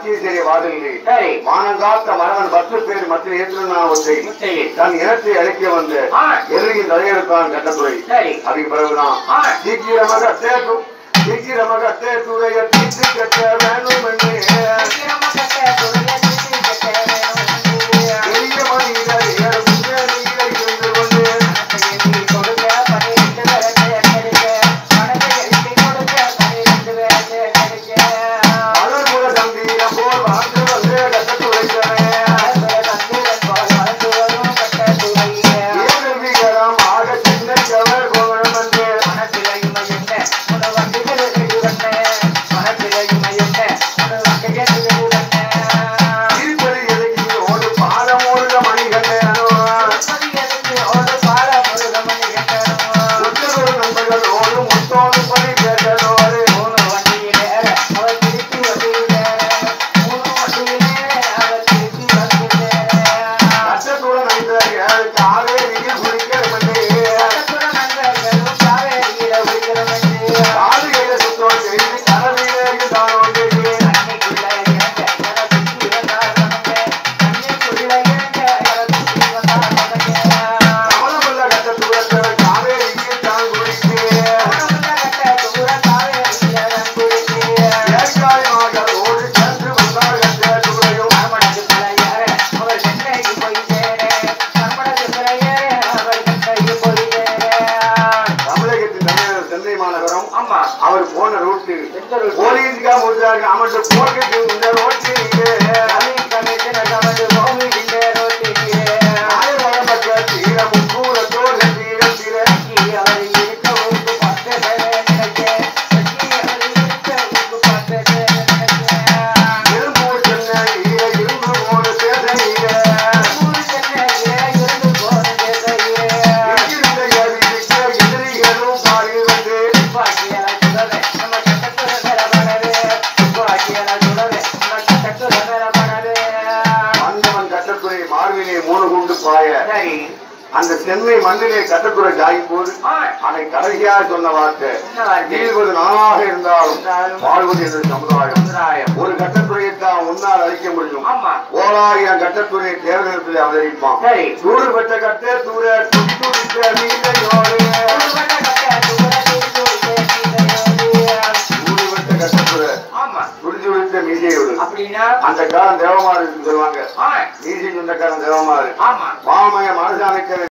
மத்திய வாதிலே சரி மானங்காத்த மரவன் பத்து பேர் மத்திய ஏற்றுனா ஒற்றை முத்தையில் தன் இனத்தை அழிக்க வந்த ஆ. எல்லையின் தலையெடுத்தான் கட்டத்துறை சரி அதுக்கு பிறகுதான் ஆ. சீக்கிரமாக தேக்கு சீக்கிரமாக தேக்குடைய தீட்டு கட்ட வேணும் என்று சீக்கிரமா கட்ட துறைய சுத்தி கட்ட வேணும் பெரிய மனிதர் ஏழு முன்னணியில இருந்து கொண்டு எழுதி கொடுக்க பன்னிரண்டு பேருக்கு கிடைக்க பணத்தை எழுதி கொடுக்க பன்னிரண்டு பேருக்கு கிடைக்க அருள்புர சந்திரம் போல் வாழ்ந்து வந்து கட்டத்துறைத்தனே தந்திரன் போல் வளர்ந்து வரும் கட்ட துறைய ஏகவிகரம் ஆக சின்ன செவர் கோவணம் என்று மனத்திலையும் என்ன உன வண்டிகள் எழுவண்ண மனத்திலையும் என்ன உன வண்டிகள் எழுவண்ண திருப்பதி எதுக்கி ஓடு பாலம் ஓடுக மணிகண்டனோ ஒரு பால முருகமணி கட்டணும் உத்தரவு நண்பர்கள் ஓடு முத்தோடு பணி கேட்டனோடு மூணு வண்டியிலே அவர் திருப்பி வண்டியிலே மூணு வண்டியிலே அவர் திருப்பி வண்டியிலே கட்டத்துடன் வைத்த ஏழு காவேரியில் குளிக்க வேண்டி பக்கத்துல நண்பர்களும் காவேரியில விழுகிறவங்க காதுகையில சுத்தம் செய்து கரவிலேக்கு தானோடு அன்னைக்குள்ள இறங்க என சுற்றி வந்தார் மகனே அன்னைக்குள்ள இறங்க என சுற்றி வந்தார் மகனே கமலமுள்ள கட்டத்துடன் காவேரியில் தான் குளித்து உடம்புல கட்ட தூர காவேரியில நம்புறீங்க ஏற்காய் மகள் ஓடு சென்று வந்தார் கட்டத்துறையும் கர்மணத்து பிள்ளையாரே, அவர் சென்னைக்கு போய் சேர. கர்மணத்து பிள்ளையாரே, அவர் சென்னைக்கு போய் சேர. தமிழகத்தின் தமிழர் சென்னை மாநகரம் ஆமா அவர் போன ரூட்டு எந்த route? போலீஸ்கா முடிச்சாங்க அவன் போர்க்கு இந்த ரோட்டில் கவி கமிஷனர் நமது கோவிலிന്റെ ரோட்டிலே. கட்சி அவர் இருக்க ஊருக்கு பத்து பேரை நினைக்க. கட்சி அவர் இருக்க ஊருக்கு பத்து பேரை நினைக்க. ஊர் சென்னையிலே இருந்து போன தேசையே. துப்பாக்கியால சுடவே, நம்ம சட்டத்துல மேல படவே. துப்பாக்கியால சுடவே, நம்ம சட்டத்துல மேல படவே. சரி அந்த சென்னை மண்ணிலே கட்டத்துறை ஜாயும் போது ஆ, அதை கடைசியா சொன்ன வார்த்தை என்ன வார்த்தை? வீழ்வது நானாக இருந்தாலும் இருந்தாலும் வாழ்வது என்ற சமுதாயம் சமுதாயம். ஒரு கட்டத்துறையை தான் உன்னால் அழிக்க முடியும் ஆமா ஓராயிரம் கட்டத்துறையை தேர்தலத்தில் அவதரிப்பான் சரி சூடு பெற்ற கட்டே தூர துடி துடித்த நீலையோடு ஒருவட்ட கட்ட துவரடி துடித்தே நீதையோடு. சூடு பெற்ற கட்டத்துறை ஆமா துடி துடித்த மீசையோடு அப்படின்னா அந்த காலம் தேவமாறு சொல்லுவாங்க ஆ, மீசை சொந்தக்காரன் தேவமாறு ஆமா மாமய மனசானுக்கு